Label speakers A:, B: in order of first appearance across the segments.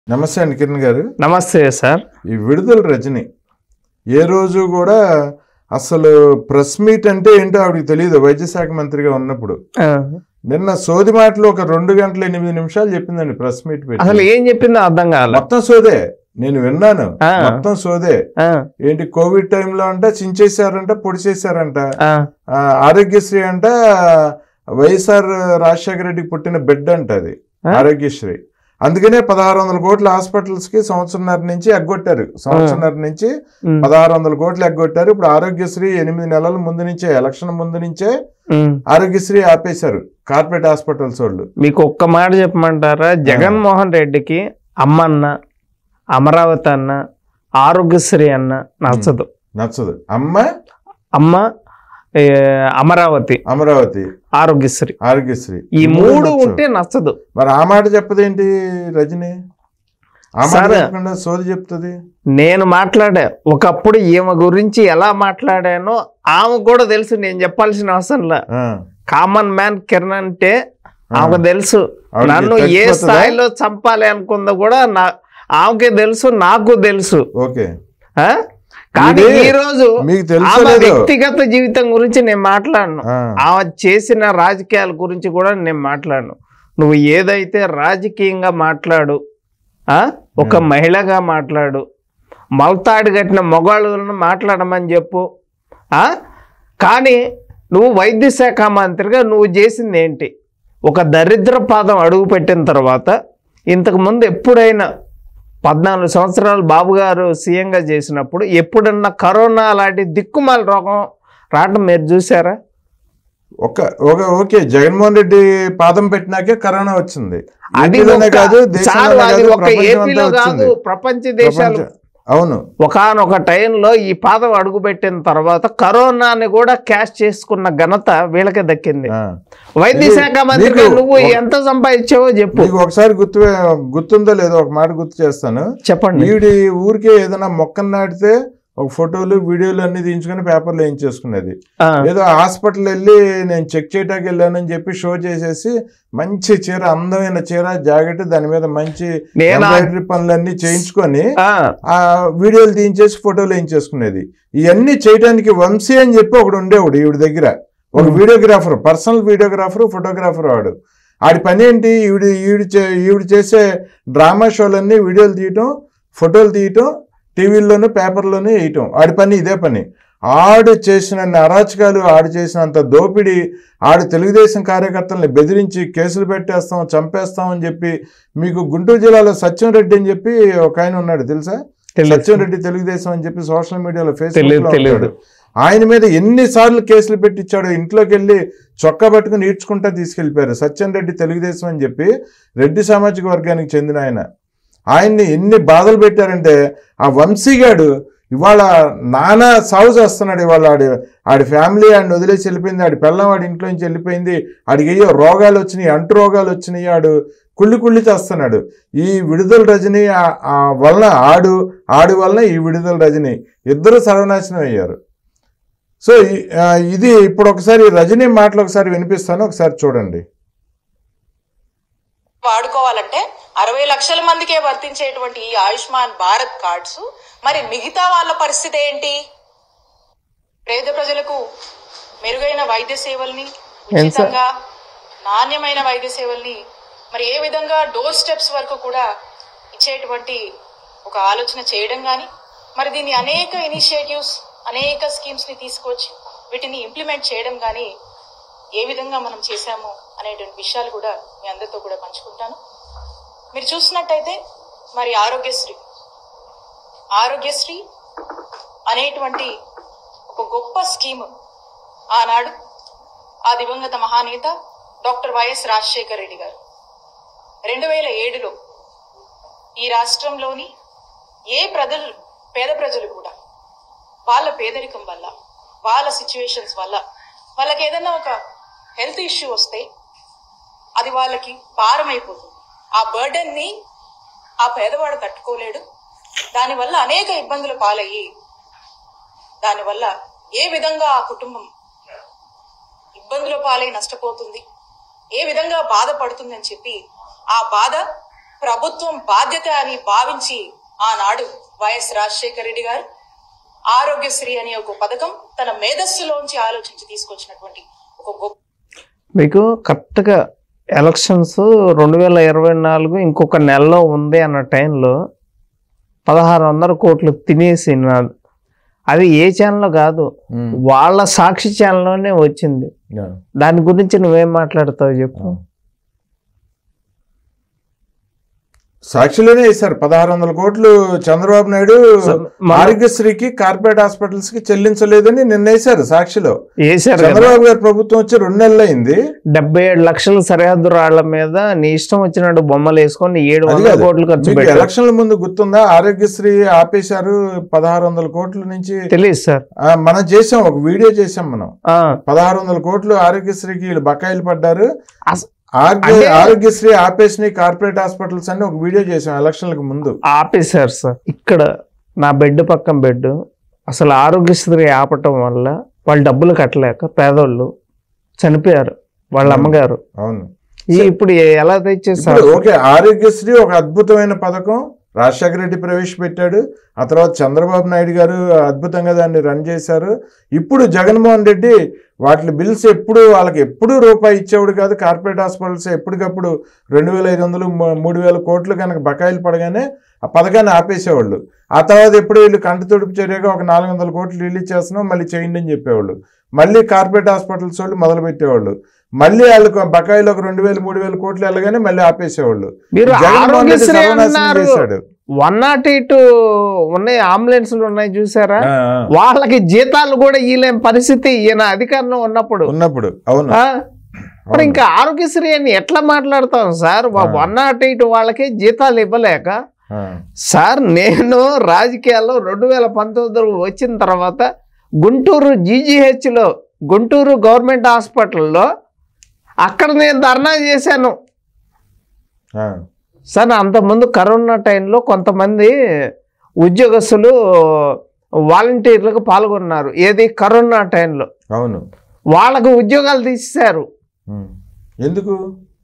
A: నమస్తే అండి కిరణ్ గారు
B: నమస్తే సార్
A: ఈ విడుదల రజని ఏ రోజు కూడా అసలు ప్రెస్ మీట్ అంటే ఏంటో ఆవిడకి తెలియదు వైద్య శాఖ మంత్రిగా ఉన్నప్పుడు
B: ఆ,
A: నిన్న సోది మాటలు ఒక రెండు గంటల ఎనిమిది నిమిషాలు చెప్పిందండి ప్రెస్ మీట్ పెట్టి
B: అసలు ఏం చెప్పిందో అర్థం కాలే
A: మొత్తం సోదే నేను విన్నాను
B: ఆ.
A: మొత్తం సోదే
B: ఆ,
A: ఏంటి కోవిడ్ టైంలో అంట చించేశారంట పొడి చేశారంట
B: ఆ,
A: ఆ, ఆరోగ్యశ్రీ అంట వైఎస్ఆర్ రాజశేఖర రెడ్డికి పుట్టిన బిడ్డ అంట అది
B: ఆ?
A: ఆరోగ్యశ్రీ అందుకనే పదహారు వందల కోట్ల హాస్పిటల్స్ కి సంవత్సరంన్నర నుంచి ఎగ్గొట్టారు సంవత్సరంన్నర నుంచి
B: ఉమ్,
A: పదహారు వందల కోట్లు ఎగ్గొట్టారు ఇప్పుడు ఆరోగ్యశ్రీ ఎనిమిది నెలల ముందు నుంచే ఎలక్షన్ ముందు నుంచే
B: ఉమ్.
A: ఆరోగ్యశ్రీ ఆపేశారు కార్పొరేట్ హాస్పిటల్స్ వాళ్ళు
B: మీకు ఒక్క మాట చెప్పమంటారా జగన్మోహన్ రెడ్డికి అమ్మన్న అమరావతి అన్న ఆరోగ్యశ్రీ అన్న నచ్చదు
A: నచ్చదు అమ్మ
B: అమ్మ ఏ, అమరావతి
A: అమరావతి
B: ఆరోగ్యశ్రీ
A: ఆరోగ్యశ్రీ
B: ఈ మూడు
A: నచ్చవు.
B: ఉంటే నచ్చదు
A: మరి ఆ మాట చెప్పదేంటి రజని ఆ మాట
B: సరే.
A: చెప్పకుండా సోది చెప్తుంది
B: నేను మాట్లాడా ఒకప్పుడు ఈమె గురించి ఎలా మాట్లాడానో ఆమె కూడా తెలుసు నేను చెప్పాల్సిన అవసరం లే
A: ఆ,
B: కామన్ మ్యాన్ కిరణ్ అంటే
A: ఆ.
B: ఆమెకు తెలుసు
A: ఆవిడకి
B: నన్ను ఏ
A: తెలిసిపోతుందా?
B: స్థాయిలో చంపాలి అనుకుందో కూడా నా ఆమెకే తెలుసు నాకు తెలుసు
A: ఓకే
B: ఆ? కానీ
A: ఇదే
B: ఈ రోజు
A: మీకు
B: ఆమె
A: తెలుసలేదు
B: వ్యక్తిగత జీవితం గురించి నేను మాట్లాడను
A: ఆ,
B: ఆమె చేసిన రాజకీయాల గురించి కూడా నేను మాట్లాడను నువ్వు ఏదైతే రాజకీయంగా మాట్లాడు ఆ ఒక
A: Hmm.
B: మహిళగా మాట్లాడు మలతాడు కట్టిన మొగాళ్ళను మాట్లాడమని చెప్పు ఆ కానీ నువ్వు వైద్య శాఖ మంత్రిగా నువ్వు చేసింది ఏంటి ఒక దరిద్ర పాదం అడుగు పెట్టిన తర్వాత ఇంతకు ముందు ఎప్పుడైనా పద్నాలుగు సంవత్సరాలు బాబు గారు సీఎంగా చేసినప్పుడు ఎప్పుడన్నా కరోనా లాంటి దిక్కుమాల రోగం రావటం మీరు చూసారా
A: ఒక ఒక ఓకే జగన్మోహన్ రెడ్డి పాదం పెట్టినాకే కరోనా వచ్చింది
B: అది
A: ఏపీలోనే
B: ఒక-
A: కాదు
B: చాలు,
A: దేశంలోనే
B: అది
A: కాదు
B: ఒక
A: ప్రపంచం
B: ఏపీలో
A: అంతా
B: కాదు
A: వచ్చింది
B: ప్రపంచ దేశాలు
A: ప్రపంచ- అవును
B: ఒకనొక టైంలో ఈ పాదం అడుగుపెట్టిన తర్వాత కరోనాని కూడా క్యాష్ చేసుకున్న ఘనత వీళ్ళకే దక్కింది
A: ఆ.
B: వైద్య
A: ఇది
B: శాఖ మంత్రిగా
A: మీకు
B: నువ్వు
A: ఒక-
B: ఎంత సంపాదించావో చెప్పు
A: మీకు ఒకసారి గుర్తు గుర్తుందో లేదో ఒక మాట గుర్తు చేస్తాను
B: చెప్పండి
A: ఈవిడి ఊరికే ఏదైనా మొక్కను నాటితే ఒక ఫోటోలు వీడియోలు అన్ని తీయించుకుని పేపర్లో వేయించేసుకునేది
B: ఆ,
A: ఏదో హాస్పిటల్ వెళ్ళి నేను చెక్ చేయటానికి వెళ్ళానని చెప్పి షో చేసేసి మంచి చీర అందమైన చీర జాకెట్ దాని మీద మంచి
B: నేను ఆ-
A: ఎంబ్రాయిడరీ పనులన్నీ చేయించుకొని
B: ఆ,
A: ఆ వీడియోలు తీయించేసి ఫోటోలు వేయించేసుకునేది ఇవన్నీ చేయడానికి వంశీ అని చెప్పి ఒకడు ఉండేవాడు ఈవిడ దగ్గర ఒక
B: Hmm.
A: Videographer personal videographer photographer వాడు ఆడి పని ఏంటి ఈవిడ ఈవిడ చే- ఈవిడ చేసే డ్రామా షోలన్నీ వీడియోలు తీయటం ఫోటోలు తీయటం టీవీల్లోనూ పేపర్లోనూ వేయటం ఆడి పని ఇదే పని ఆడు చేసిన అరాచకాలు ఆడు చేసినంత దోపిడీ ఆడు తెలుగుదేశం కార్యకర్తల్ని బెదిరించి కేసులు పెట్టేస్తాం చంపేస్తాం అని చెప్పి మీకు గుంటూరు జిల్లాలో సత్యం రెడ్డి అని చెప్పి ఒక ఆయన ఉన్నాడు తెలుసా
B: తెలియదు.
A: సత్యం రెడ్డి తెలుగుదేశం అని చెప్పి సోషల్ మీడియాలో
B: తెలియదు,
A: ఫేస్బుక్
B: తెలియదు.
A: ఆయన మీద ఎన్నిసార్లు కేసులు పెట్టించాడు ఇంట్లోకి వెళ్ళి చొక్కా పట్టుకుని ఈడ్చుకుంటా తీసుకెళ్లిపోయారు సత్యం రెడ్డి తెలుగుదేశం అని చెప్పి రెడ్డి సామాజిక వర్గానికి చెందిన ఆయన ఆయన్ని ఎన్ని బాధలు పెట్టారంటే ఆ వంశీగాడు ఇవాళ నానా సాగు చేస్తున్నాడు ఇవాళ ఆడి ఆడి ఫ్యామిలీ ఆడిని వదిలేసి వెళ్ళిపోయింది ఆడి పిల్లం వాడి ఇంట్లో నుంచి వెళ్ళిపోయింది ఆడికి అయ్యో రోగాలు వచ్చినాయి అంటు రోగాలు వచ్చినాయి ఆడు కుళ్ళి కుళ్ళి చేస్తున్నాడు ఈ విడుదల రజని ఆ- ఆ వలన ఆడు ఆడు వలన ఈ విడుదల రజని ఇద్దరు సర్వనాశనం అయ్యారు సో ఈ- ఆ, ఇది ఇప్పుడు ఒకసారి రజనీ మాటలు ఒకసారి వినిపిస్తాను ఒకసారి చూడండి
C: వాడుకోవాలంటే అరవై లక్షల మందికే వర్తించేటువంటి ఈ ఆయుష్మాన్ భారత్ కార్డ్స్ మరి మిగతా వాళ్ళ పరిస్థితి ఏంటి పేద ప్రజలకు మెరుగైన వైద్య సేవల్ని ఉచితంగా నాణ్యమైన వైద్య సేవల్ని మరి ఏ విధంగా డోర్ స్టెప్స్ వరకు కూడా ఇచ్చేటువంటి ఒక ఆలోచన చేయడం కానీ మరి దీన్ని అనేక ఇనిషియేటివ్స్ అనేక స్కీమ్స్ ని తీసుకొచ్చి వీటిని ఇంప్లిమెంట్ చేయడం కానీ ఏ విధంగా మనం చేశాము అనేటువంటి విషయాలు కూడా మీ అందరితో కూడా పంచుకుంటాను మీరు చూసినట్టయితే మరి ఆరోగ్యశ్రీ ఆరోగ్యశ్రీ అనేటువంటి ఒక గొప్ప స్కీమ్ ఆనాడు ఆ దివంగత మహానేత డాక్టర్ వైఎస్ రాజశేఖర రెడ్డి గారు రెండు వేల ఏడులో ఈ రాష్ట్రంలోని ఏ ప్రజలు పేద ప్రజలు కూడా వాళ్ళ పేదరికం వల్ల వాళ్ళ సిచ్యువేషన్స్ వల్ల వాళ్ళకి ఏదైనా ఒక హెల్త్ ఇష్యూ వస్తే అది వాళ్ళకి భారం అయిపోతుంది ఆ బర్డెన్ ని ఆ పేదవాడు తట్టుకోలేడు దానివల్ల అనేక ఇబ్బందులు పాలయ్యి దానివల్ల ఏ విధంగా ఆ కుటుంబం ఇబ్బందుల పాలై నష్టపోతుంది ఏ విధంగా బాధపడుతుంది అని చెప్పి ఆ బాధ ప్రభుత్వం బాధ్యత అని భావించి ఆనాడు వైఎస్ రాజశేఖర రెడ్డి గారు ఆరోగ్యశ్రీ అనే ఒక పథకం తన మేధస్సులోంచి ఆలోచించి తీసుకొచ్చినటువంటి ఒక గొప్ప
B: మీకు కరెక్ట్గా ఎలక్షన్స్ రెండు వేల ఇరవై నాలుగు ఇంకొక నెలలో ఉంది అన్న టైంలో పదహారు వందల కోట్లు తినేసినాడు అది ఏ ఛానల్లో కాదు
A: ఉమ్.
B: వాళ్ళ సాక్షి ఛానల్లోనే వచ్చింది
A: యా.
B: దాని గురించి నువ్వేం మాట్లాడతావు చెప్పు
A: సాక్షిలోనే వేశారు పదహారు వందల కోట్లు చంద్రబాబు నాయుడు
B: మన-
A: ఆరోగ్యశ్రీకి కార్పొరేట్ హాస్పిటల్స్ కి చెల్లించలేదని నిన్న వేశారు సాక్షిలో
B: వేశారు కదా
A: చంద్రబాబు గారి ప్రభుత్వం వచ్చి రెండు నెలలు అయింది
B: డెబ్బై ఏడు లక్షల సరిహద్దు రాళ్ల మీద నీ ఇష్టం వచ్చినట్టు బొమ్మలు వేసుకొని ఏడు
A: అది
B: వందల
A: కాదు.
B: కోట్లు ఖర్చు
A: మీకు
B: పెట్టారు
A: ఎలక్షన్ల ముందు గుర్తుందా ఆరోగ్యశ్రీ ఆపేశారు పదహారు వందల కోట్ల నుంచి
B: తెలియదు సార్
A: ఆ, మనం చేసాం ఒక వీడియో చేసాం మనం
B: ఆ,
A: పదహారు వందల కోట్లు ఆరోగ్యశ్రీకి వీళ్ళు బకాయిలు పడ్డారు
B: అస-
A: ఆరోగ్య
B: అంటే-
A: ఆరోగ్యశ్రీ ఆపేసిన కార్పొరేట్ హాస్పిటల్స్ అని ఒక వీడియో చేసాం ఎలక్షన్లకు ముందు
B: ఆపేశారు సార్ ఇక్కడ నా బెడ్ పక్కన బెడ్ అసలు ఆరోగ్యశ్రీ ఆపటం వల్ల వాళ్ళు డబ్బులు కట్టలేక పేదోళ్ళు చనిపోయారు వాళ్ళ
A: అవును.
B: అమ్మగారు
A: అవును
B: ఈ ఇప్పుడు ఎలా తెచ్చేసారు
A: ఇప్పుడు ఓకే ఆరోగ్యశ్రీ ఒక అద్భుతమైన పథకం రాజశేఖర రెడ్డి ప్రవేశపెట్టాడు ఆ తర్వాత చంద్రబాబు నాయుడు గారు అద్భుతంగా దాన్ని రన్ చేశారు ఇప్పుడు జగన్మోహన్ రెడ్డి వాటి బిల్స్ ఎప్పుడు వాళ్ళకి ఎప్పుడు రూపాయి ఇచ్చేవాడు కాదు కార్పొరేట్ హాస్పిటల్స్ ఎప్పటికప్పుడు రెండు వేల ఐదు వందలు మూ- మూడు వేల కోట్లు కనుక బకాయిలు పడగానే ఆ పథకాన్ని ఆపేసేవాళ్ళు ఆ తర్వాత ఎప్పుడు వీళ్ళు కంటి తుడుపు చర్యగా ఒక నాలుగు వందల కోట్లు రిలీజ్ చేస్తున్నాం మళ్ళీ చేయండి అని చెప్పేవాళ్ళు మళ్ళీ కార్పొరేట్ హాస్పిటల్స్ వాళ్ళు మొదలు పెట్టేవాళ్ళు మళ్ళీ వాళ్ళకు బకాయిలు ఒక రెండు వేలు మూడు వేల కోట్లు వెళ్ళగానే మళ్ళీ ఆపేసేవాళ్ళు
B: మీరు
A: జగన్మోహన్ రెడ్డి
B: ఆరోగ్యశ్రీ
A: సర్వనాశనం
B: అన్నారు
A: చేశాడు.
B: వన్ నాట్ ఎయిట్ ఉన్నాయి అంబులెన్స్లు ఉన్నాయి చూసారా
A: ఆ, ఆ.
B: వాళ్ళకి జీతాలు కూడా ఇవ్వలేని పరిస్థితి ఈయన అధికారంలో ఉన్నప్పుడు
A: ఉన్నప్పుడు అవును
B: ఆ? మరి ఇంకా ఆరోగ్యశ్రీ అని ఎట్లా మాట్లాడతాం సార్
A: ఆ.
B: వన్ నాట్ ఎయిట్ వాళ్ళకి జీతాలు ఇవ్వలేక
A: ఆ,
B: సార్ నేను రాజకీయాల్లో రెండు వేల పంతొమ్మిదిలో వచ్చిన తర్వాత గుంటూరు జీజీహెచ్లో గుంటూరు గవర్నమెంట్ హాస్పిటల్లో అక్కడ నేను ధర్నా చేశాను
A: ఆ,
B: సార్ అంతకుముందు కరోనా టైంలో కొంతమంది ఉద్యోగస్తులు వాలంటీర్లకు పాల్గొన్నారు ఏది కరోనా టైంలో
A: అవును
B: వాళ్ళకు ఉద్యోగాలు తీసేశారు
A: ఉమ్. ఎందుకు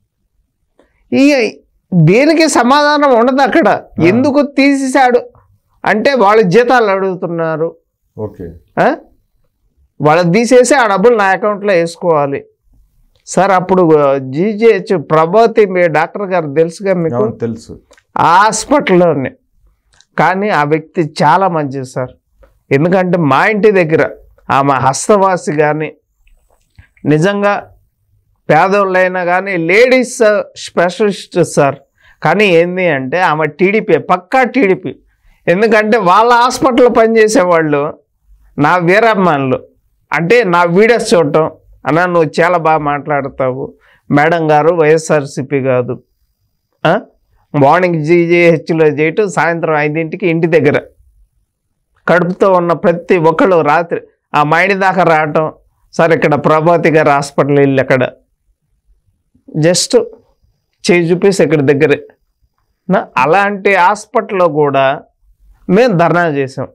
B: ఈ దేనికి సమాధానం ఉండదు అక్కడ ఎందుకు తీసేశాడు అంటే వాళ్ళు జీతాలు అడుగుతున్నారు
A: ఓకే
B: ఆ? వాళ్ళకి తీసేసి ఆ డబ్బులు నా అకౌంట్లో వేసుకోవాలి సార్ అప్పుడు జీజీహెచ్ ప్రభావతి మీ డాక్టర్ గారు తెలుసుగా మీకు
A: అవును తెలుసు
B: ఆ హాస్పిటల్లోనే కానీ ఆ వ్యక్తి చాలా మంచిది సార్ ఎందుకంటే మా ఇంటి దగ్గర ఆమె హస్తవాసి కానీ నిజంగా పేదోళ్ళైనా కానీ లేడీస్ స్పెషలిస్ట్ సార్ కానీ ఏంది అంటే ఆమె టీడీపీ పక్కా టీడీపీ ఎందుకంటే వాళ్ళ హాస్పిటల్లో పనిచేసేవాళ్ళు నా వీరమ్మానులు అంటే నా వీడియోస్ చూడటం అన్న నువ్వు చాలా బాగా మాట్లాడతావు మేడం గారు వైఎస్ఆర్సిపి కాదు ఆ? మార్నింగ్ జీజీహెచ్లో చేయటం సాయంత్రం ఐదింటికి ఇంటి దగ్గర కడుపుతో ఉన్న ప్రతి ఒక్కళ్ళు రాత్రి ఆ మైండ్ దాకా రావటం సార్ ఇక్కడ ప్రభాతి గారి హాస్పిటల్ వెళ్ళి అక్కడ జస్ట్ చేయి చూపేసి ఇక్కడ దగ్గరే నా అలాంటి హాస్పిటల్లో కూడా మేము ధర్నా చేసాం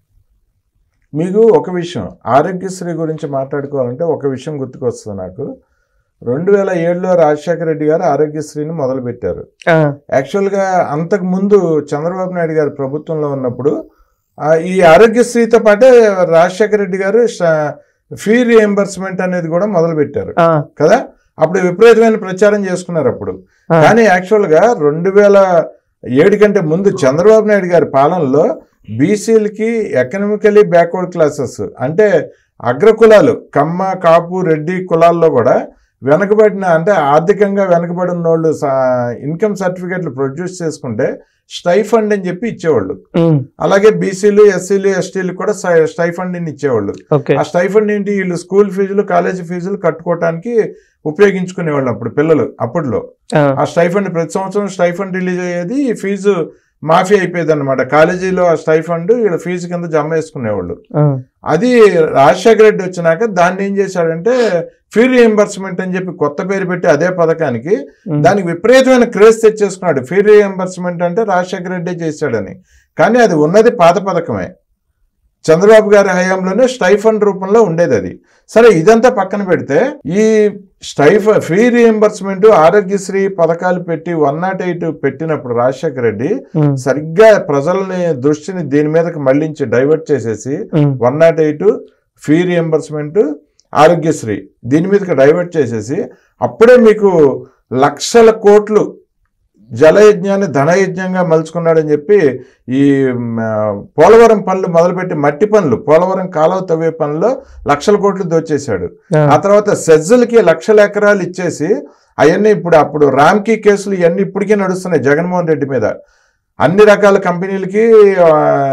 A: మీకు ఒక విషయం ఆరోగ్యశ్రీ గురించి మాట్లాడుకోవాలంటే ఒక విషయం గుర్తుకొస్తుంది నాకు రెండు వేల ఏడులో రాజశేఖర రెడ్డి గారు ఆరోగ్యశ్రీని మొదలుపెట్టారు
B: ఆ,
A: యాక్చువల్గా అంతకు ముందు చంద్రబాబు నాయుడు గారు ప్రభుత్వంలో ఉన్నప్పుడు ఆ, ఈ ఆరోగ్యశ్రీతో పాటే రాజశేఖర రెడ్డి గారు ఫీ రియంబర్స్మెంట్ అనేది కూడా మొదలుపెట్టారు
B: ఆ,
A: కదా అప్పుడు విపరీతమైన ప్రచారం చేసుకున్నారు అప్పుడు
B: ఆ.
A: కానీ యాక్చువల్గా రెండు వేల ఏడు కంటే ముందు చంద్రబాబు నాయుడు గారి పాలనలో బీసీలకి ఎకనామికలీ బ్యాక్వర్డ్ క్లాసెస్ అంటే అగ్రకులాలు కమ్మ కాపు రెడ్డి కులాల్లో కూడా వెనకబడిన అంటే ఆర్థికంగా వెనకబడి ఉన్న వాళ్ళు ఇన్కమ్ సర్టిఫికేట్లు ప్రొడ్యూస్ చేసుకుంటే స్టైఫండ్ అని చెప్పి ఇచ్చేవాళ్ళు
B: ఉమ్,
A: అలాగే బీసీలు ఎస్సీలు ఎస్టీలు కూడా స్టైఫండ్ అని ఇచ్చేవాళ్ళు
B: ఓకే
A: ఆ స్టైఫండ్ ఏంటి వీళ్ళు స్కూల్ ఫీజులు కాలేజీ ఫీజులు కట్టుకోవటానికి ఉపయోగించుకునేవాళ్ళు అప్పుడు పిల్లలు అప్పట్లో
B: ఆ,
A: ఆ స్టైఫండ్ ప్రతి సంవత్సరం స్టైఫండ్ రిలీజ్ అయ్యేది ఈ ఫీజు మాఫీ అయిపోయేది అనమాట కాలేజీలో ఆ స్టైఫండ్ వీళ్ళ ఫీజు కింద జమ వేసుకునేవాళ్ళు
B: ఆ,
A: అది రాజశేఖర రెడ్డి వచ్చినాక దాన్ని ఏం చేశాడంటే ఫీ రియంబర్స్మెంట్ అని చెప్పి కొత్త పేరు పెట్టి అదే పథకానికి
B: ఉమ్,
A: దానికి విపరీతమైన క్రేజ్ తెచ్చేసుకున్నాడు ఫీ రియంబర్స్మెంట్ అంటే రాజశేఖర రెడ్డి చేశాడని కానీ అది ఉన్నది పాత పథకమే చంద్రబాబు గారి హయాంలోనే స్టైఫండ్ రూపంలో ఉండేది అది సరే ఇదంతా పక్కన పెడితే ఈ స్టైఫ ఫ్రీ రియంబర్స్మెంట్ ఆరోగ్యశ్రీ పథకాలు పెట్టి వన్ నాట్ ఎయిట్ పెట్టినప్పుడు రాజశేఖర రెడ్డి
B: ఉమ్,
A: సరిగ్గా ప్రజల్ని దృష్టిని దీని మీదకి మళ్ళించి డైవర్ట్ చేసేసి
B: um,
A: one nought eight fee reimbursement Aarogyasri దీని మీదకి డైవర్ట్ చేసేసి అప్పుడే మీకు లక్షల కోట్లు జలయజ్ఞాన్ని ధనయజ్ఞంగా మలుచుకున్నాడని చెప్పి ఈ మ్, పోలవరం పనులు మొదలుపెట్టి మట్టి పనులు పోలవరం కాలువ తవ్వే పనుల్లో లక్షల కోట్లు దోచేశాడు
B: ఆ,
A: ఆ తర్వాత సెజ్జులకి లక్షల ఎకరాలు ఇచ్చేసి అవన్నీ ఇప్పుడు అప్పుడు రామ్కీ కేసులు ఇవన్నీ ఇప్పటికీ నడుస్తున్నాయి జగన్మోహన్ రెడ్డి మీద అన్ని రకాల కంపెనీలకి ఆ,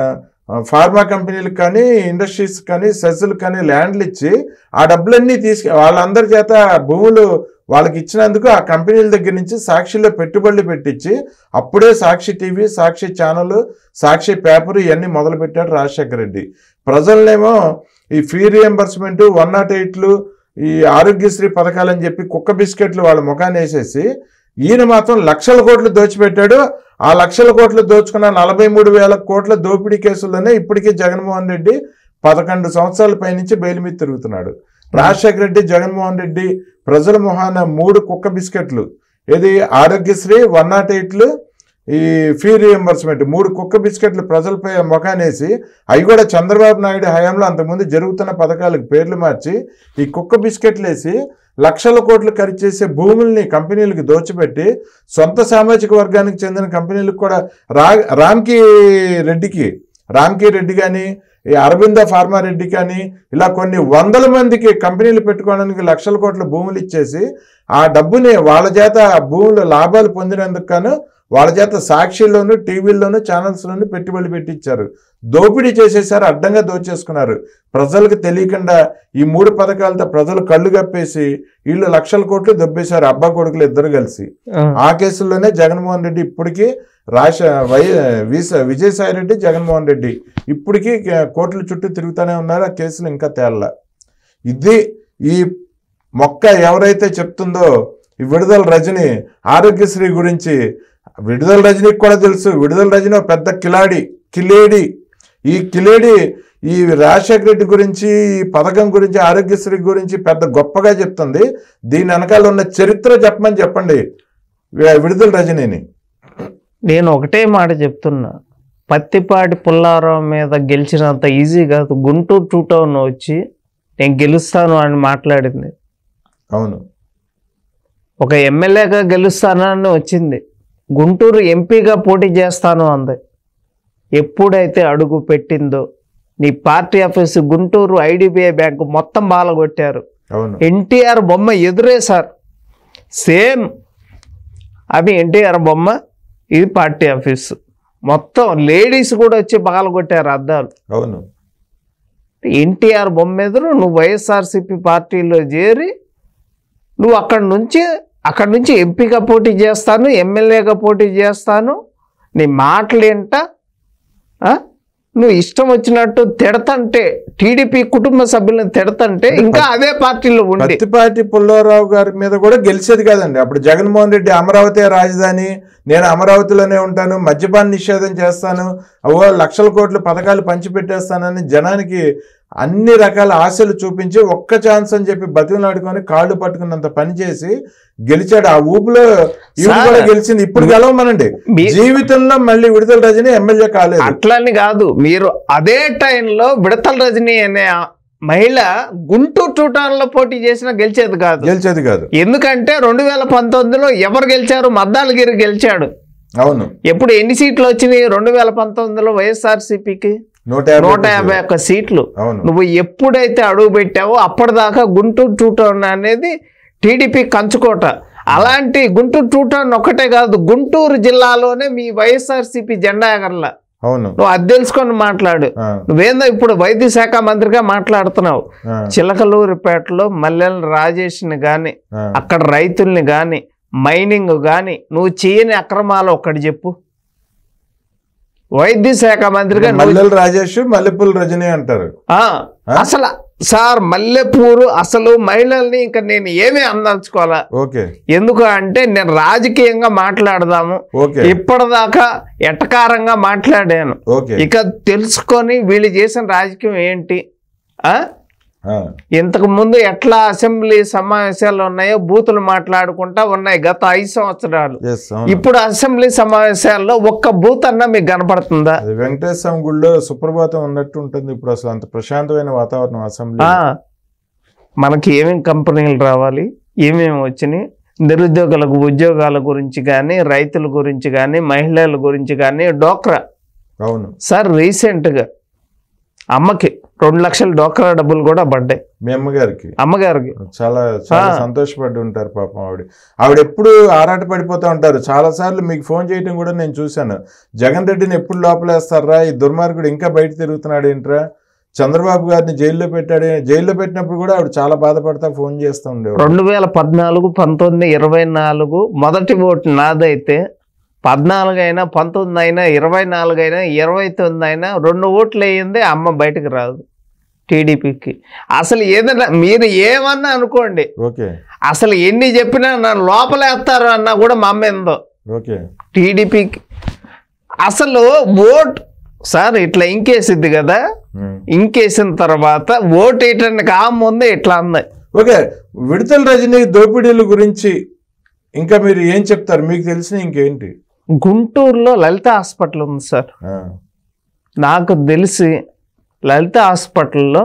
A: ఫార్మా కంపెనీలకు కానీ ఇండస్ట్రీస్ కానీ సెజ్జులకు కానీ ల్యాండ్లు ఇచ్చి ఆ డబ్బులన్నీ తీసుకు వాళ్ళందరి చేత భూములు వాళ్ళకి ఇచ్చినందుకు ఆ కంపెనీల దగ్గర నుంచి సాక్షిలో పెట్టుబడులు పెట్టించి అప్పుడే Sakshi TV Sakshi channel Sakshi paper ఇవన్నీ మొదలు పెట్టాడు రాజశేఖర రెడ్డి ప్రజలనేమో ఈ ఫీ రియంబర్స్మెంట్ వన్ నాట్ ఎయిట్లు ఈ ఆరోగ్యశ్రీ పథకాలని చెప్పి కుక్క బిస్కెట్లు వాళ్ళ ముఖాన్ని వేసేసి ఈయన మాత్రం లక్షల కోట్లు దోచిపెట్టాడు ఆ లక్షల కోట్లు దోచుకున్న నలభై మూడు వేల కోట్ల దోపిడీ కేసుల్లోనే ఇప్పటికీ జగన్మోహన్ రెడ్డి పదకొండు సంవత్సరాల పైనుంచి బెయిల్ మీద తిరుగుతున్నాడు రాజశేఖర రెడ్డి జగన్మోహన్ రెడ్డి ప్రజల మొహాన మూడు కుక్క బిస్కెట్లు ఏది ఆరోగ్యశ్రీ వన్ నాట్ ఎయిట్లు ఈ ఫీ రియంబర్స్మెంట్ మూడు కుక్క బిస్కెట్లు ప్రజలపై మొఖానేసి అవి కూడా చంద్రబాబు నాయుడు హయాంలో అంతకుముందు జరుగుతున్న పథకాలకు పేర్లు మార్చి ఈ కుక్క బిస్కెట్లు వేసి లక్షల కోట్లు ఖర్చు చేసే భూముల్ని కంపెనీలకు దోచిపెట్టి సొంత సామాజిక వర్గానికి చెందిన కంపెనీలకు కూడా రా రామ్కి రెడ్డికి రామ్కి రెడ్డి కానీ ఈ అరవింద ఫార్మా రెడ్డి కానీ ఇలా కొన్ని వందల మందికి కంపెనీలు పెట్టుకోవడానికి లక్షల కోట్ల భూములు ఇచ్చేసి ఆ డబ్బుని వాళ్ళ చేత ఆ భూములు లాభాలు పొందినందుకు గాను వాళ్ళ చేత సాక్షిల్లోను టీవీల్లోను ఛానల్స్లోను పెట్టుబడి పెట్టించారు దోపిడీ చేసేసారు అడ్డంగా దోచేసుకున్నారు ప్రజలకు తెలియకుండా ఈ మూడు పథకాలతో ప్రజలు కళ్ళు కప్పేసి వీళ్ళు లక్షల కోట్లు దొబ్బేశారు అబ్బా కొడుకులు ఇద్దరు కలిసి
B: ఆ,
A: ఆ కేసుల్లోనే జగన్మోహన్ రెడ్డి ఇప్పటికీ రాశ వై విస విజయసాయి రెడ్డి జగన్మోహన్ రెడ్డి ఇప్పటికీ కే- కోర్టుల చుట్టూ తిరుగుతూనే ఉన్నారు ఆ కేసులు ఇంకా తేళ్ళ ఇది ఈ మొక్క ఎవరైతే చెప్తుందో ఈ విడుదల రజని ఆరోగ్యశ్రీ గురించి విడుదల రజనీకి కూడా తెలుసు విడుదల రజని ఒక పెద్ద కిలాడి కిలేడి ఈ కిలేడి ఈ రాజశేఖర రెడ్డి గురించి ఈ పథకం గురించి ఆరోగ్యశ్రీ గురించి పెద్ద గొప్పగా చెప్తుంది దీని వెనకాల ఉన్న చరిత్ర చెప్పమని చెప్పండి వి- విడుదల రజనీని
B: నేను ఒకటే మాట చెప్తున్నా పత్తిపాటి పుల్లారావు మీద గెలిచినంత ఈజీ కాదు గుంటూరు టూ టౌన్ వచ్చి నేను గెలుస్తాను అని మాట్లాడింది
A: అవును
B: ఒక ఎమ్మెల్యేగా గెలుస్తానని వచ్చింది గుంటూరు ఎంపీగా పోటీ చేస్తాను అంది ఎప్పుడైతే అడుగు పెట్టిందో నీ party office Guntur IDBI bank మొత్తం బాలగొట్టారు
A: అవును
B: ఎన్టీఆర్ బొమ్మ ఎదురేశారు సేమ్ అది ఎన్టీఆర్ బొమ్మ ఇది పార్టీ ఆఫీస్ మొత్తం లేడీస్ కూడా వచ్చి పగలగొట్టారు అద్దాలు
A: అవును
B: ఎన్టీఆర్ బొమ్మ ఎదురు నువ్వు వైఎస్ఆర్సీపీ పార్టీలో చేరి నువ్వు అక్కడి నుంచి అక్కడి నుంచి ఎంపీగా పోటీ చేస్తాను ఎమ్మెల్యేగా పోటీ చేస్తాను నీ మాటలేంట ఆ? నువ్వు ఇష్టం వచ్చినట్టు తిడతంటే టీడీపీ కుటుంబ సభ్యులను తిడతంటే ఇంకా అదే పార్టీలో ఉండి
A: పత్తిపాటి పుల్లారావు గారి మీద కూడా గెలిచేది కాదండి అప్పుడు జగన్మోహన్ రెడ్డి అమరావతి రాజధాని నేను అమరావతిలోనే ఉంటాను మద్యపాన నిషేధం చేస్తాను ఓ లక్షల కోట్ల పథకాలు పంచిపెట్టేస్తానని జనానికి అన్ని రకాల ఆశలు చూపించి ఒక్క ఛాన్స్ అని చెప్పి బతిమలాడుకొని కాళ్ళు పట్టుకున్నంత పని చేసి గెలిచాడు ఆ ఊపులో ఈవిడ
B: సార్,
A: కూడా గెలిచింది ఇప్పుడు గెలవమనండి
B: మీ-
A: జీవితంలో మళ్ళీ విడుదల రజని ఎమ్మెల్యే కాలేదు
B: అట్లని కాదు మీరు అదే టైంలో విడతల రజని అనే ఆ మహిళ గుంటూరు చూటాలలో పోటీ చేసినా గెలిచేది కాదు
A: గెలిచేది కాదు
B: ఎందుకంటే రెండు వేల పంతొమ్మిదిలో ఎవరు గెలిచారు మద్దాలగిరి గెలిచాడు
A: అవును
B: ఎప్పుడు ఎన్ని సీట్లు వచ్చినాయి రెండు వేల పంతొమ్మిదిలో వైఎస్ఆర్సీపీకి
A: నూట
B: నూట
A: యాభై
B: యాభై ఒక్క సీట్లు
A: అవును
B: నువ్వు ఎప్పుడైతే అడుగు పెట్టావో అప్పటిదాకా గుంటూరు టూ టౌన్ అనేది టీడీపీ కంచుకోట అలాంటి గుంటూరు టూ టౌన్ ఒక్కటే కాదు గుంటూరు జిల్లాలోనే మీ వైఎస్ఆర్సీపీ జెండా ఎగరల
A: అవును
B: నువ్వు అది తెలుసుకొని మాట్లాడు
A: ఆ,
B: నువ్వేందో ఇప్పుడు వైద్య శాఖ మంత్రిగా మాట్లాడుతున్నావు
A: ఆ,
B: చిలకలూరిపేటలో మల్లెల రాజేష్ని కానీ
A: ఆ.
B: అక్కడ రైతుల్ని కానీ మైనింగ్ కానీ నువ్వు చేయని అక్రమాలు ఒక్కటి చెప్పు వైద్య శాఖ మంత్రిగా నువ్వు
A: మల్లెల రాజేష్ మల్లెపూల రజని అంటారు
B: ఆ, అసలు సార్ మల్లెపూరు అసలు మహిళల్ని ఇంకా నేను ఏమీ అందలుచుకోవాలా
A: ఓకే
B: ఎందుకు అంటే నేను రాజకీయంగా మాట్లాడదాము
A: ఓకే
B: ఇప్పటిదాకా ఎటకారంగా మాట్లాడాను
A: ఓకే
B: ఇక తెలుసుకొని వీళ్ళు చేసిన రాజకీయం ఏంటి ఆ
A: ఆ,
B: ఇంతకు ముందు ఎట్లా అసెంబ్లీ సమావేశాలు ఉన్నాయో బూతులు మాట్లాడుకుంటా ఉన్నాయి గత ఐదు సంవత్సరాలు
A: yes, అవును.
B: ఇప్పుడు అసెంబ్లీ సమావేశాల్లో ఒక్క బూత్ అన్నా మీకు కనపడుతుందా
A: అది వెంకటేశ్వర స్వామి గుడిలో సుప్రభాతం ఉన్నట్టు ఉంటుంది ఇప్పుడు అసలు అంత ప్రశాంతమైన వాతావరణం అసెంబ్లీ
B: ఆ, మనకి ఏమేమి కంపెనీలు రావాలి ఏమేమి వచ్చినాయి నిరుద్యోగులకు ఉద్యోగాల గురించి కానీ రైతుల గురించి కానీ మహిళల గురించి కానీ డోక్రా
A: అవును
B: సార్ రీసెంట్గా అమ్మకి రెండు లక్షల డోక్రా డబ్బులు కూడా పడ్డాయి
A: మీ అమ్మగారికి
B: అమ్మగారికి
A: చాలా చాలా
B: ఆ.
A: సంతోషపడి ఉంటారు పాపం ఆవిడ ఆవిడ ఎప్పుడు ఆరాట పడిపోతూ ఉంటారు చాలా సార్లు మీకు ఫోన్ చేయటం కూడా నేను చూశాను జగన్ రెడ్డిని ఎప్పుడు లోపలేస్తారా ఈ దుర్మార్గుడు ఇంకా బయట తిరుగుతున్నాడు ఏంట్రా చంద్రబాబు గారిని జైల్లో పెట్టాడు జైల్లో పెట్టినప్పుడు కూడా ఆవిడ చాలా బాధపడతా ఫోన్ చేస్తూ ఉండేవాడు
B: రెండు వేల పద్నాలుగు పంతొమ్మిది ఇరవై నాలుగు మొదటి ఓటు నాదైతే పద్నాలుగు అయినా పంతొమ్మిది అయినా ఇరవై నాలుగు అయినా ఇరవై తొమ్మిది అయినా రెండు ఓట్లు వేయింది అమ్మ బయటకు రాదు టీడీపీకి అసలు ఏదైనా మీరు ఏమన్నా అనుకోండి
A: ఓకే
B: అసలు ఎన్ని చెప్పినా నన్ను లోపలేస్తారు అన్నా కూడా మా అమ్మ ఏందో
A: ఓకే
B: టీడీపీకి అసలు ఓట్ సార్ ఇట్లా ఇంకేసిద్ది కదా
A: ఉమ్.
B: ఇంకేసిన తర్వాత ఓటు వేయటానికి ఆ ముందే ఇట్లా అంది
A: ఓకే విడతల రజనీ దోపిడీల గురించి ఇంకా మీరు ఏం చెప్తారు మీకు తెలిసిన ఇంకేంటి
B: గుంటూరులో లలిత హాస్పిటల్ ఉంది సార్
A: ఆ,
B: నాకు తెలిసి లలిత హాస్పిటల్లో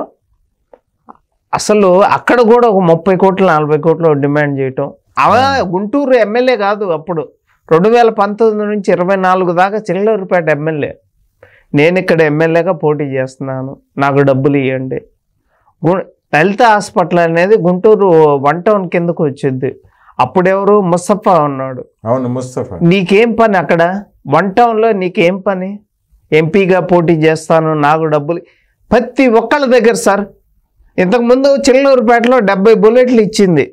B: అసలు అక్కడ కూడా ఒక ముప్పై కోట్లు నలభై కోట్లు డిమాండ్ చేయటం అవ గుంటూరు ఎమ్మెల్యే కాదు అప్పుడు రెండు వేల పంతొమ్మిది నుంచి ఇరవై నాలుగు దాకా చిల్లూరుపేట ఎమ్మెల్యే నేను ఇక్కడ ఎమ్మెల్యేగా పోటీ చేస్తున్నాను నాకు డబ్బులు ఇవ్వండి గు- లలిత హాస్పిటల్ అనేది గుంటూరు వన్ టౌన్ కిందకు వచ్చింది అప్పుడెవరు ముస్తఫా ఉన్నాడు
A: అవును ముస్తఫా
B: నీకేం పని అక్కడ వన్ టౌన్లో నీకేం పని ఎంపీగా పోటీ చేస్తాను నాకు డబ్బులు ప్రతి ఒక్కళ్ళ దగ్గర సార్ ఇంతకుముందు చిల్లూరుపేటలో డెబ్బై బుల్లెట్లు ఇచ్చింది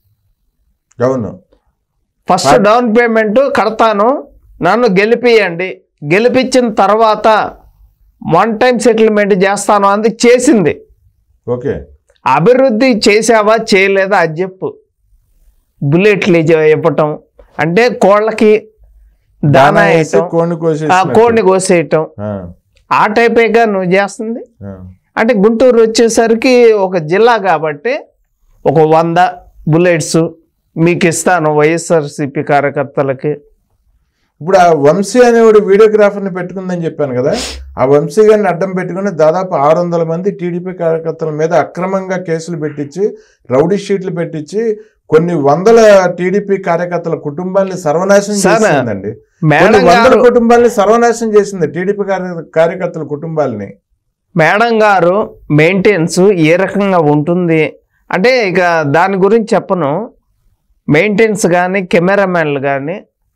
A: అవును
B: ఫస్ట్ డౌన్ పేమెంట్ కడతాను నన్ను గెలిపియండి గెలిపించిన తర్వాత వన్ టైం సెటిల్మెంట్ చేస్తాను అంది చేసింది
A: ఓకే
B: అభివృద్ధి చేసావా చేయలేదా అది చెప్పు బుల్లెట్లు ఇచ్చ- ఇవ్వటం అంటే కోళ్ళకి దానా
A: వేసి
B: వేయటం
A: కోడిని
B: ఆ
A: కోసేసినట్టు.
B: కోడిని కోసేయటం
A: ఆ,
B: ఆ టైపేగా నువ్వు చేస్తుంది
A: ఆ,
B: అంటే గుంటూరు వచ్చేసరికి ఒక జిల్లా కాబట్టి ఒక వంద బుల్లెట్స్ మీకు ఇస్తాను వైఎస్ఆర్సిపి కార్యకర్తలకి
A: ఇప్పుడు ఆ వంశీ అనేవాడు వీడియోగ్రాఫర్ని పెట్టుకుందని చెప్పాను కదా ఆ వంశీ గారిని అడ్డం పెట్టుకుని దాదాపు ఆరు వందల మంది టీడీపీ కార్యకర్తల మీద అక్రమంగా కేసులు పెట్టించి రౌడీ షీట్లు పెట్టించి కొన్ని వందల టీడీపీ కార్యకర్తల కుటుంబాన్ని సర్వనాశనం
B: సార్,
A: చేసిందండి కొన్ని
B: మేడం
A: వందల
B: గారు
A: కుటుంబాలని సర్వనాశనం చేసింది టీడీపీ కార్య- కార్యకర్తల కుటుంబాలని
B: మేడం గారు మెయింటెనెన్స్ ఏ రకంగా ఉంటుంది అంటే ఇక దాని గురించి చెప్పను మెయింటెనెన్స్ కానీ కెమెరామెన్లు కానీ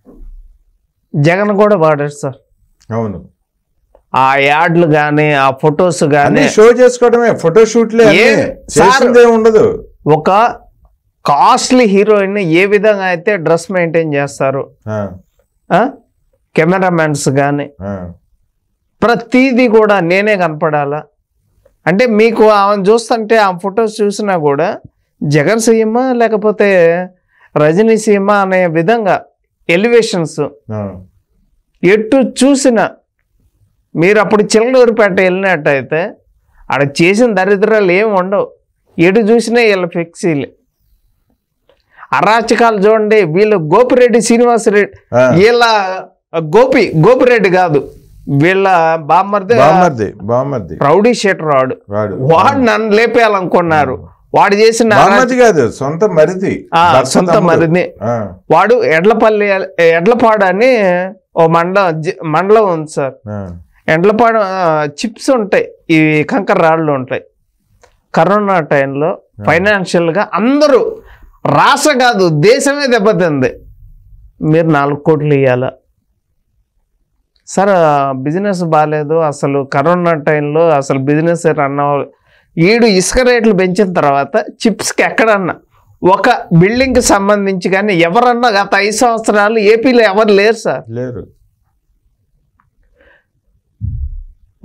B: జగన్ కూడా వాడారు సార్
A: అవును
B: ఆ యాడ్లు కానీ ఆ ఫొటోస్
A: అన్ని
B: కానీ
A: షో చేసుకోవడమే ఫోటో షూట్లే అన్నీ.
B: ఏ- సార్-
A: చేసిందే ఉండదు
B: ఒక కాస్ట్లీ హీరోయిన్ ఏ విధంగా అయితే డ్రెస్ మెయింటైన్ చేస్తారు
A: ఆ,
B: కెమెరామెన్స్ కానీ
A: ఆ,
B: ప్రతిదీ కూడా నేనే కనపడాలా అంటే మీకు ఆమెను చూస్తుంటే ఆ ఫొటోస్ చూసినా కూడా జగన్ సీఎమా లేకపోతే రజనీ సీఎమా అనే విధంగా ఎలివేషన్స్
A: ఆ.
B: ఎటు చూసిన మీరు అప్పుడు చిల్లూరుపేట వెళ్ళినట్టయితే ఆడ చేసిన దరిద్రాలు ఏమి ఉండవు ఎటు చూసినా వీళ్ళ ఫిక్సీలు అరాచకాలు చూడండి వీళ్ళు గోపిరెడ్డి శ్రీనివాసరెడ్డి
A: ఆ.
B: వీళ్ళ గోపి గోపిరెడ్డి కాదు వీళ్ళ బామ్మర్ది
A: బామ్మర్ది బామ్మర్ది
B: రౌడీ షీటర్ వాడు
A: వాడు
B: వాడు నన్ను లేపేయాలనుకున్నారు వాడు చేసిన అరాచ-
A: బామ్మర్ది కాదు సొంత మరిది
B: ఆ,
A: భర్త
B: సొంత
A: తమ్ముడు.
B: మరిది
A: ఆ,
B: వాడు ఎడ్లపల్లి ఎడ్లపాడు అని ఓ మండలం జి- మండలం ఉంది సార్
A: ఆ,
B: ఎండ్లపాడు చిప్స్ ఉంటాయి ఈ కంకర రాళ్ళు ఉంటాయి కరోనా టైంలో ఫైనాన్షియల్గా అందరూ రాష్ట్ర కాదు దేశమే దెబ్బతింది మీరు నాలుగు కోట్లు ఇవ్వాలా సార్ బిజినెస్ బాగాలేదు అసలు కరోనా టైంలో అసలు బిజినెస్ రన్ అవ్వాలి ఈడు ఇసుక రేట్లు పెంచిన తర్వాత చిప్స్కి ఎక్కడన్నా ఒక బిల్డింగ్కి సంబంధించి కానీ ఎవరన్నా గత ఐదు సంవత్సరాలు ఏపీలో ఎవరు లేరు సార్
A: లేరు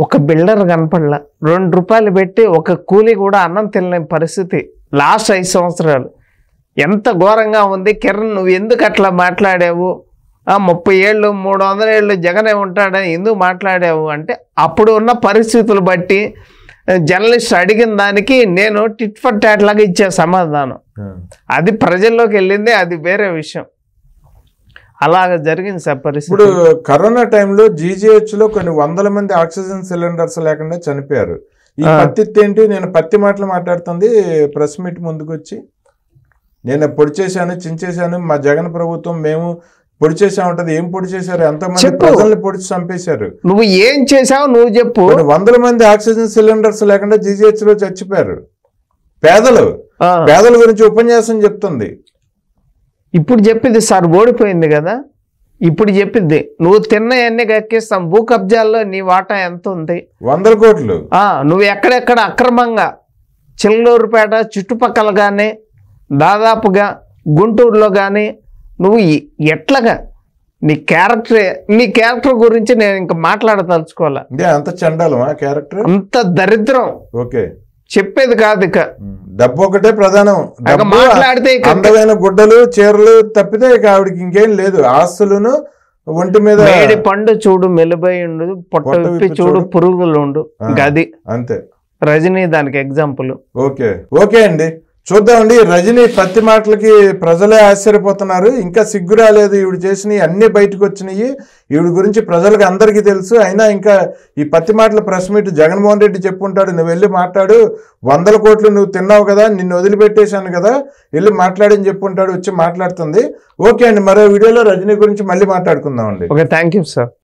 B: ఒక బిల్డర్ కనపడలా రెండు రూపాయలు పెట్టి ఒక కూలి కూడా అన్నం తినలేని పరిస్థితి లాస్ట్ ఐదు సంవత్సరాలు ఎంత ఘోరంగా ఉంది కిరణ్ నువ్వు ఎందుకు అట్లా మాట్లాడావు ఆ, ముప్పై ఏళ్ళు మూడు వందల ఏళ్ళు జగనే ఉంటాడని ఎందుకు మాట్లాడావు అంటే అప్పుడు ఉన్న పరిస్థితులు బట్టి జర్నలిస్ట్ అడిగిన దానికి నేను టిట్ ఫర్ టాట్ లాగా ఇచ్చే సమాధానం అది ప్రజల్లోకి వెళ్ళింది అది వేరే విషయం అలాగ జరిగింది సార్
A: ఇప్పుడు
B: పరిస్థితి
A: కరోనా టైంలో జీజీహెచ్ లో కొన్ని వందల మంది ఆక్సిజన్ సిలిండర్స్ లేకుండా చనిపోయారు ఈ
B: ఆ.
A: పత్తి ఏంటి నేను పత్తి మాటలు మాట్లాడుతుంది ప్రెస్ మీట్ ముందుకు వచ్చి నేను పొడి చేశాను చించేశాను మా జగన్ ప్రభుత్వం మేము పొడి చేసా ఉంటది ఏం పొడి చేశారు ఎంతమంది
B: చెప్పు.
A: ప్రజల్ని పొడిచి చంపేశారు
B: నువ్వు ఏం చేసావు నువ్వు చెప్పు
A: కొన్ని వందల మంది ఆక్సిజన్ సిలిండర్స్ లేకుండా జీజీహెచ్ లో చచ్చిపోయారు పేదలు
B: ఆ,
A: పేదల గురించి ఉపన్యాసం చెప్తుంది
B: ఇప్పుడు చెప్పింది సార్ ఓడిపోయింది కదా ఇప్పుడు చెప్పింది నువ్వు తిన్నవన్నీ కక్కిస్తాం భూ కబ్జాల్లో నీ వాటా ఎంత ఉంది
A: వందల కోట్లు
B: ఆ, నువ్వు ఎక్కడెక్కడ అక్రమంగా చిల్లూరుపేట చుట్టుపక్కల కానీ దాదాపుగా గుంటూరులో కానీ నువ్వు ఎ- ఎట్లాగా నీ క్యారెక్టర్ నీ క్యారెక్టర్ గురించి నేను ఇంకా మాట్లాడదలుచుకోవాలా
A: అంటే అంత చండాలమా క్యారెక్టర్
B: అంత దరిద్రం
A: ఓకే
B: చెప్పేది కాదు ఇక
A: డబ్బు ఒకటే ప్రధానం
B: ఇక
A: డబ్బు,
B: మాట్లాడితే ఇక
A: అందమైన గుడ్డలు చీరలు తప్పితే ఇక ఆవిడకి ఇంకేం లేదు ఆస్తులను ఒంటి మీద
B: మేడి పండు చూడు మెలిపోయి ఉండు పొట్ట
A: పొట్ట
B: విప్పి
A: విప్పి
B: చూడు
A: చూడు.
B: పురుగులు ఉండు
A: ఆ.
B: గది
A: అంతే
B: రజనీ దానికి ఎగ్జాంపుల్
A: ఓకే ఓకే అండి చూద్దామండి రజనీ పత్తి మాటలకి ప్రజలే ఆశ్చర్యపోతున్నారు ఇంకా సిగ్గు రాలేదు ఈవిడ చేసినవి అన్ని బయటకు వచ్చినాయి ఈవిడ గురించి ప్రజలకు అందరికీ తెలుసు అయినా ఇంకా ఈ పత్తి మాటల ప్రెస్ మీట్ జగన్మోహన్ రెడ్డి చెప్పుంటాడు నువ్వు వెళ్ళి మాట్లాడు వందల కోట్లు నువ్వు తిన్నావు కదా నిన్ను వదిలిపెట్టేశాను కదా వెళ్ళి మాట్లాడని చెప్పుంటాడు వచ్చి మాట్లాడుతుంది ఓకే అండి మరో వీడియోలో రజనీ గురించి మళ్ళీ మాట్లాడుకుందాం అండి
B: ఓకే థ్యాంక్ యూ సార్